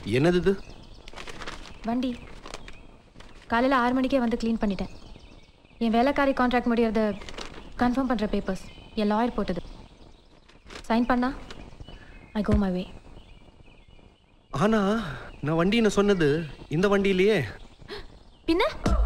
என்னது இது வண்டி காலையில் ஆறு மணிக்கே வந்து க்ளீன் பண்ணிட்டேன் என் வேலைக்காரி கான்ட்ராக்ட் முடியறத கன்ஃபார்ம் பண்ணுற பேப்பர்ஸ் என் லாயர் போட்டது சைன் பண்ணா ஐ கோ மை வே ஆனா நான் வண்டின்னு சொன்னது இந்த வண்டியிலேயே பின்ன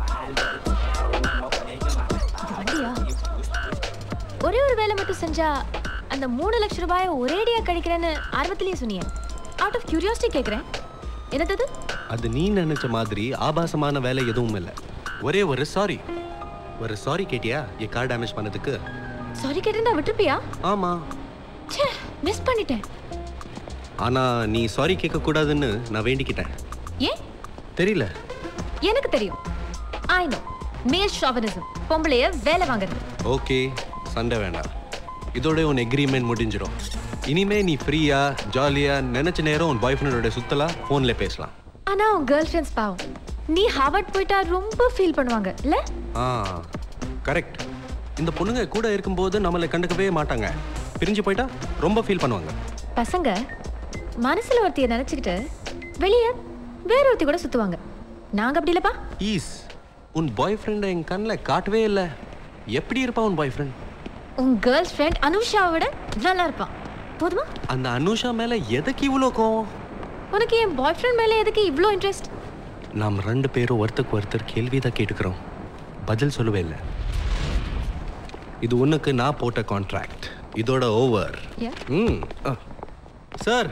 இது வண்டியா ஒரே ஒரு வேலை மட்டும் செஞ்சா அந்த மூணு லட்ச ரூபாயை ஒரேடியா கழிக்கிறேன்னு ஆர்வத்திலேயே சொன்னீங்க அவுட் ஆஃப் கியூரியாசிட்டி கேட்குறேன் என்னது அது? அது நீ நினைச்ச மாதிரி ஆபாசமான வேலை எதுவும் இல்லை ஒரே ஒரு சாரி ஒரு சாரி கேட்டியா என் கார் டேமேஜ் பண்ணதுக்கு சாரி கேட்டிருந்தா விட்டுருப்பியா ஆமா ச்சே மிஸ் பண்ணிட்டேன் ஆனா நீ சாரி கேட்க கூடாதுன்னு நான் வேண்டிக்கிட்டேன் ஏன் தெரியல எனக்கு தெரியும் ஐ நோ மேல் ஷாவனிசம் பொம்பளைய வேலை வாங்குறது ஓகே சண்டை வேண்டாம் இதோட உன் எக்ரிமெண்ட் முடிஞ்சிடும் இனிமே நீ ஃப்ரீயா ஜாலியா நினைச்ச நேரம் உன் பாய் ஃப்ரெண்டோட சுத்தலாம் ஃபோன்ல பேசலாம் ஆனா உன் கேர்ள் ஃப்ரெண்ட்ஸ் பாவம் நீ ஹார்வர்ட் போயிட்டா ரொம்ப ஃபீல் பண்ணுவாங்க இல்ல ஆ கரெக்ட் இந்த பொண்ணுங்க கூட இருக்கும்போது நம்மளை கண்டுக்கவே மாட்டாங்க பிரிஞ்சு போயிட்டா ரொம்ப ஃபீல் பண்ணுவாங்க பசங்க மனசுல ஒருத்திய நினைச்சுக்கிட்டு வெளிய வேற ஒருத்தி கூட சுத்துவாங்க நாங்க அப்படி இல்லப்பா ஈஸ் உன் பாய் ஃப்ரெண்டை என் கண்ணில் காட்டவே இல்லை எப்படி இருப்பான் உன் பாய் ஃப்ரெண்ட் உன் கேர்ள் ஃப்ரெண்ட் அனுஷாவை விட நல்லா இருப்பான் போதுமா அந்த அனுஷா மேலே எதுக்கு இவ்வளோ கோவம் உனக்கு என் பாய் ஃப்ரெண்ட் மேல எதுக்கு இவ்ளோ இன்ட்ரெஸ்ட் நாம் ரெண்டு பேரும் ஒருத்தருக்கு ஒருத்தர் கேள்வி தான் கேட்டுக்கிறோம் பதில் சொல்லவே இல்லை இது உனக்கு நான் போட்ட கான்ட்ராக்ட் இதோட ஓவர் Yeah. ம் சார்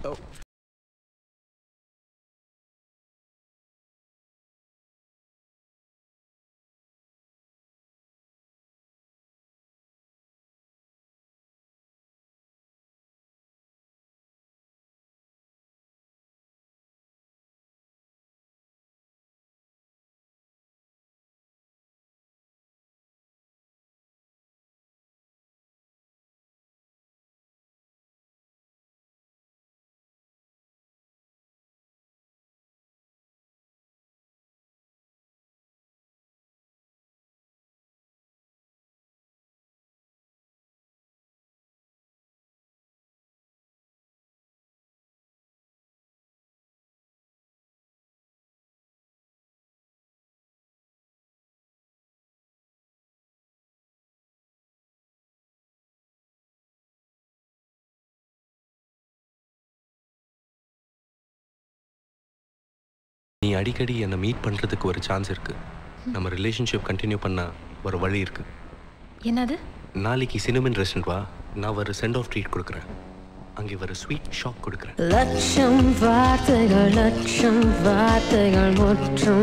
நீ அடிக்கடி என்னை மீட் பண்ணுறதுக்கு ஒரு சான்ஸ் இருக்கு நம்ம ரிலேஷன்ஷிப் கண்டினியூ பண்ண ஒரு வழி இருக்கு என்னது நாளைக்கு சினிமன் ரெஸ்டாரண்ட் வா நான் ஒரு சென்ட் ஆஃப் ட்ரீட் கொடுக்குறேன் அங்கே ஒரு ஸ்வீட் ஷாக் கொடுக்குறேன் லட்சம் வார்த்தைகள் லட்சம் வார்த்தைகள் முற்றும்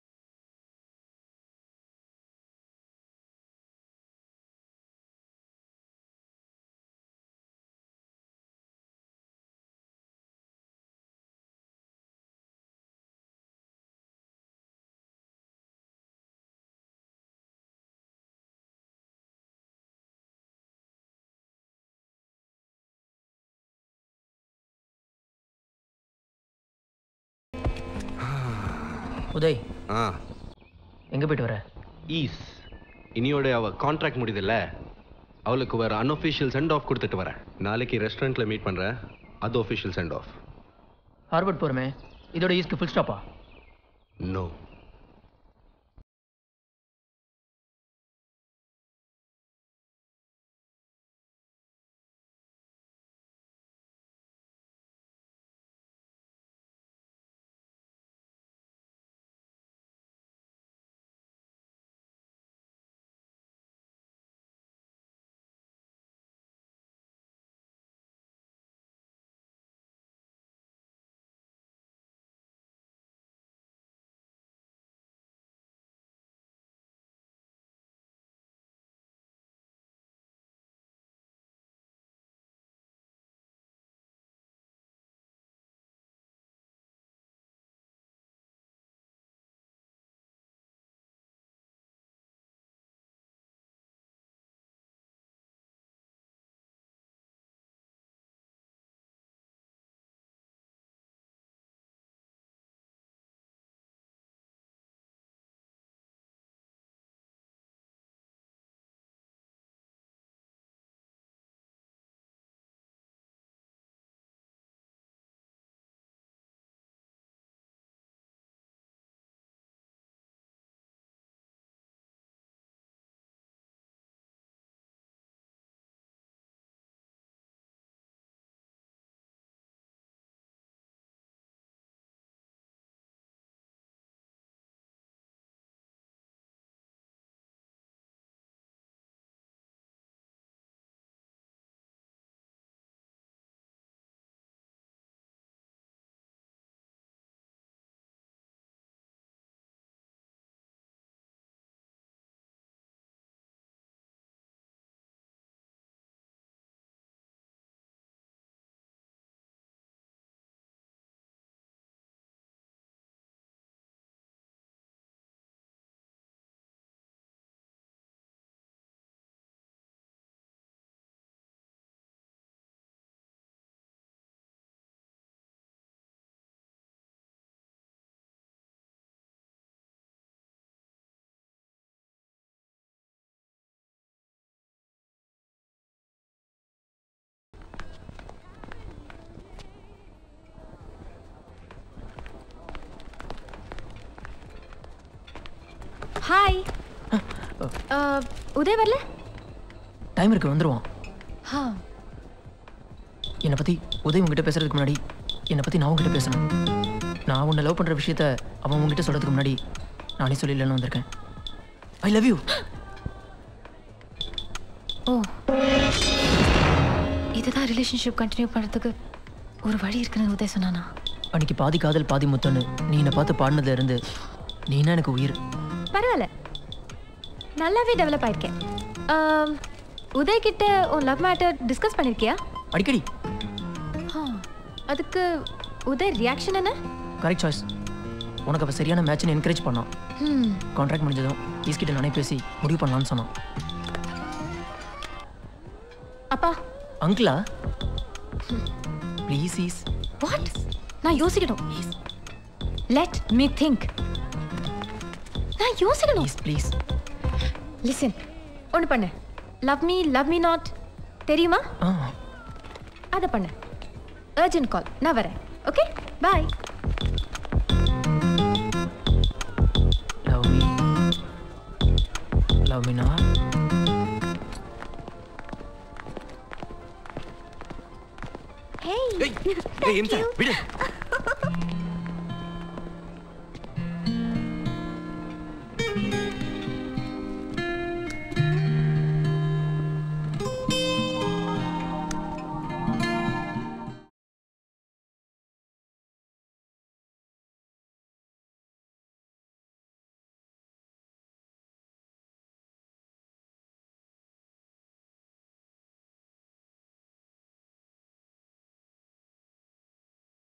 உதய் ஆ எங்கே போயிட்டு வர ஈஸ் இனியோட அவ கான்ட்ராக்ட் முடியுதுல்ல அவளுக்கு ஒரு அன்அஃபிஷியல் சென்ட் ஆஃப் கொடுத்துட்டு வரேன் நாளைக்கு ரெஸ்டாரண்ட்டில் மீட் பண்ணுறேன் அது ஒஃபிஷியல் சென்ட் ஆஃப் ஹார்வர்ட் போகிறோமே இதோட ஈஸ்க்கு ஃபுல் ஸ்டாப்பா நோ ஹாய் உதய் வரல டைம் இருக்கு வந்துருவான் ஹா என்னை பற்றி உதய் உங்ககிட்ட பேசுறதுக்கு முன்னாடி என்னை பற்றி நான் உங்ககிட்ட பேசணும் நான் உன்னை லவ் பண்ணுற விஷயத்த அவன் உங்ககிட்ட சொல்கிறதுக்கு முன்னாடி நானே சொல்லிடலன்னு வந்திருக்கேன் ஐ லவ் யூ ஓ இதுதான் ரிலேஷன்ஷிப் கண்டினியூ பண்ணுறதுக்கு ஒரு வழி இருக்குன்னு உதய் சொன்னானா அன்னைக்கு பாதி காதல் பாதி முத்தன்னு நீ என்னை பார்த்து பாடினதுல இருந்து நீனா எனக்கு உயிர் பரவாயில்ல நல்லாவே டெவலப் ஆயிருக்கேன் ஆம், உதய் கிட்ட உன் லவ் மேட்டர் டிஸ்கஸ் பண்ணிருக்கியா அடிக்கடி ஆ, அதுக்கு உதய் ரியாக்ஷன் என்ன கரெக்ட் சாய்ஸ் உனக்கு அவள் சரியான மேட்ச்னு என்கரேஜ் பண்ணான் ம் கான்ட்ராக்ட் முடிஞ்சதும் ஈஸ்கிட்ட நானே பேசி முடிவு பண்ணலான்னு சொன்னான் அப்பா அங்கிளா ப்ளீஸ் ஈஸ் வாட் நான் யோசிக்கணும் லெட் மீ திங்க் நான் யோசிக்கணும் ப்ளீஸ் ப்ளீஸ் லிசன் ஒன்று பண்ணு love me love me not தெரியுமா ஆ அதை பண்ணு அர்ஜென்ட் கால் நான் வரேன் okay bye love me love me not hey hey hey இம்சா விடு